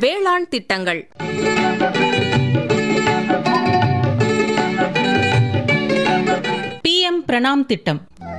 வேளாண் திட்டங்கள் பிஎம் பிரணாம் திட்டம்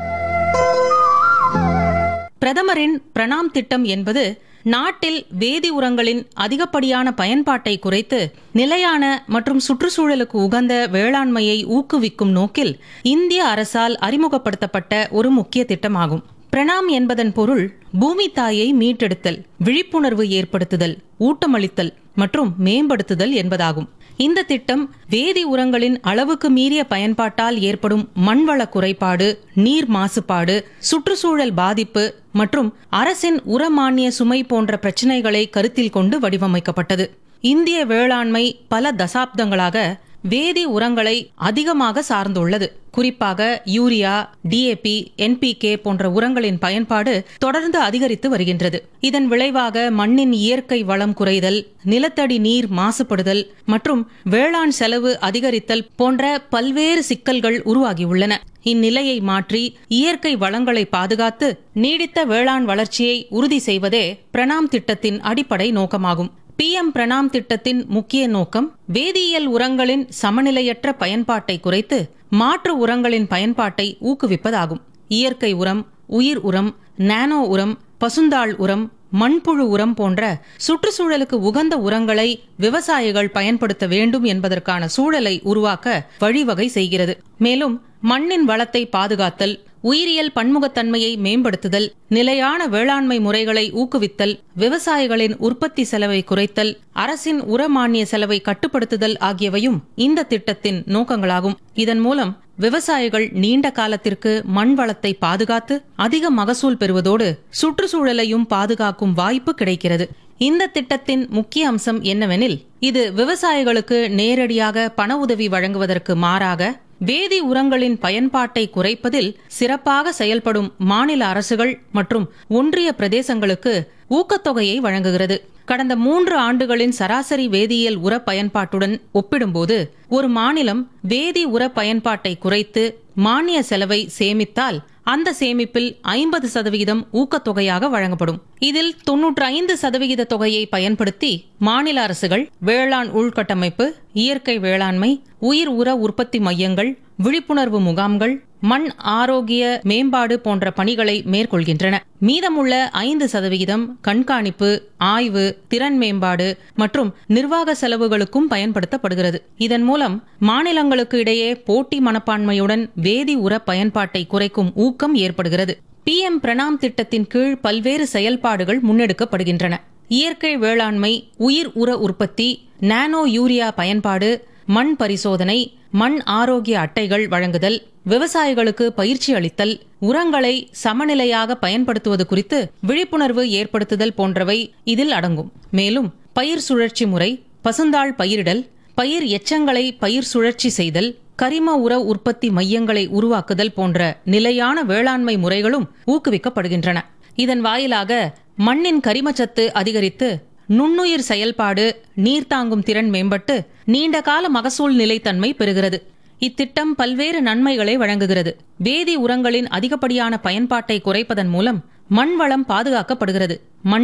பிரதமரின் பிரணாம் திட்டம் என்பது நாட்டில் வேதி உரங்களின் அதிகப்படியான பயன்பாட்டை குறைத்து நிலையான மற்றும் சுற்றுச்சூழலுக்கு உகந்த வேளாண்மையை ஊக்குவிக்கும் நோக்கில் இந்திய அரசால் அறிமுகப்படுத்தப்பட்ட ஒரு முக்கிய திட்டமாகும் பிரணாம் என்பதன் பொருள் பூமி தாயை மீட்டெடுத்தல் விழிப்புணர்வு ஏற்படுத்துதல் ஊட்டமளித்தல் மற்றும் மேம்படுத்துதல் என்பதாகும் இந்த திட்டம் வேதி உரங்களின் அளவுக்கு மீறிய பயன்பாட்டால் ஏற்படும் மண்வள குறைபாடு நீர் மாசுபாடு சுற்றுச்சூழல் பாதிப்பு மற்றும் அரசின் உரமானிய சுமை போன்ற பிரச்சினைகளை கருத்தில் கொண்டு வடிவமைக்கப்பட்டது இந்திய வேளாண்மை பல தசாப்தங்களாக வேதி உரங்களை அதிகமாக சார்ந்துள்ளது குறிப்பாக யூரியா டிஏபி என்பிகே போன்ற உரங்களின் பயன்பாடு தொடர்ந்து அதிகரித்து வருகின்றது இதன் விளைவாக மண்ணின் இயற்கை வளம் குறைதல் நிலத்தடி நீர் மாசுபடுதல் மற்றும் வேளாண் செலவு அதிகரித்தல் போன்ற பல்வேறு சிக்கல்கள் உருவாகியுள்ளன இந்நிலையை மாற்றி இயற்கை வளங்களை பாதுகாத்து நீடித்த வேளாண் வளர்ச்சியை உறுதி செய்வதே பிரணாம் திட்டத்தின் அடிப்படை நோக்கமாகும் பிஎம் பிரணாம் திட்டத்தின் முக்கிய நோக்கம் வேதியியல் உரங்களின் சமநிலையற்ற பயன்பாட்டை குறைத்து மாற்று உரங்களின் பயன்பாட்டை ஊக்குவிப்பதாகும் இயற்கை உரம் உயிர் உரம் நானோ உரம் பசுந்தாள் உரம் மண்புழு உரம் போன்ற சுற்றுச்சூழலுக்கு உகந்த உரங்களை விவசாயிகள் பயன்படுத்த வேண்டும் என்பதற்கான சூழலை உருவாக்க வழிவகை செய்கிறது மேலும் மண்ணின் வளத்தை பாதுகாத்தல் உயிரியல் பன்முகத்தன்மையை மேம்படுத்துதல் நிலையான வேளாண்மை முறைகளை ஊக்குவித்தல் விவசாயிகளின் உற்பத்தி செலவை குறைத்தல் அரசின் உரமானிய செலவை கட்டுப்படுத்துதல் ஆகியவையும் இந்த திட்டத்தின் நோக்கங்களாகும் இதன் மூலம் விவசாயிகள் நீண்ட காலத்திற்கு மண் வளத்தை பாதுகாத்து அதிக மகசூல் பெறுவதோடு சுற்றுச்சூழலையும் பாதுகாக்கும் வாய்ப்பு கிடைக்கிறது இந்த திட்டத்தின் முக்கிய அம்சம் என்னவெனில் இது விவசாயிகளுக்கு நேரடியாக பண உதவி வழங்குவதற்கு மாறாக வேதி உரங்களின் பயன்பாட்டை குறைப்பதில் சிறப்பாக செயல்படும் மாநில அரசுகள் மற்றும் ஒன்றிய பிரதேசங்களுக்கு ஊக்கத்தொகையை வழங்குகிறது கடந்த மூன்று ஆண்டுகளின் சராசரி வேதியியல் உர பயன்பாட்டுடன் ஒப்பிடும்போது ஒரு மாநிலம் வேதி உர பயன்பாட்டை குறைத்து மானிய செலவை சேமித்தால் அந்த சேமிப்பில் ஐம்பது சதவிகிதம் ஊக்கத்தொகையாக வழங்கப்படும் இதில் தொன்னூற்று ஐந்து சதவிகித தொகையை பயன்படுத்தி மாநில அரசுகள் வேளாண் உள்கட்டமைப்பு இயற்கை வேளாண்மை உயிர் உர உற்பத்தி மையங்கள் விழிப்புணர்வு முகாம்கள் மண் ஆரோக்கிய மேம்பாடு போன்ற பணிகளை மேற்கொள்கின்றன மீதமுள்ள ஐந்து சதவிகிதம் கண்காணிப்பு ஆய்வு திறன் மேம்பாடு மற்றும் நிர்வாக செலவுகளுக்கும் பயன்படுத்தப்படுகிறது இதன் மூலம் மாநிலங்களுக்கு இடையே போட்டி மனப்பான்மையுடன் வேதி உர பயன்பாட்டை குறைக்கும் ஊக்கம் ஏற்படுகிறது பிஎம் பிரணாம் திட்டத்தின் கீழ் பல்வேறு செயல்பாடுகள் முன்னெடுக்கப்படுகின்றன இயற்கை வேளாண்மை உயிர் உர உற்பத்தி நானோ யூரியா பயன்பாடு மண் பரிசோதனை மண் ஆரோக்கிய அட்டைகள் வழங்குதல் விவசாயிகளுக்கு பயிற்சி அளித்தல் உரங்களை சமநிலையாக பயன்படுத்துவது குறித்து விழிப்புணர்வு ஏற்படுத்துதல் போன்றவை இதில் அடங்கும் மேலும் பயிர் சுழற்சி முறை பசுந்தாள் பயிரிடல் பயிர் எச்சங்களை பயிர் சுழற்சி செய்தல் கரிம உர உற்பத்தி மையங்களை உருவாக்குதல் போன்ற நிலையான வேளாண்மை முறைகளும் ஊக்குவிக்கப்படுகின்றன இதன் வாயிலாக மண்ணின் கரிமச்சத்து அதிகரித்து நுண்ணுயிர் செயல்பாடு நீர் தாங்கும் திறன் மேம்பட்டு நீண்டகால மகசூல் நிலைத்தன்மை பெறுகிறது இத்திட்டம் பல்வேறு நன்மைகளை வழங்குகிறது வேதி உரங்களின் அதிகப்படியான பயன்பாட்டை குறைப்பதன் மூலம் மண் வளம் பாதுகாக்கப்படுகிறது மண்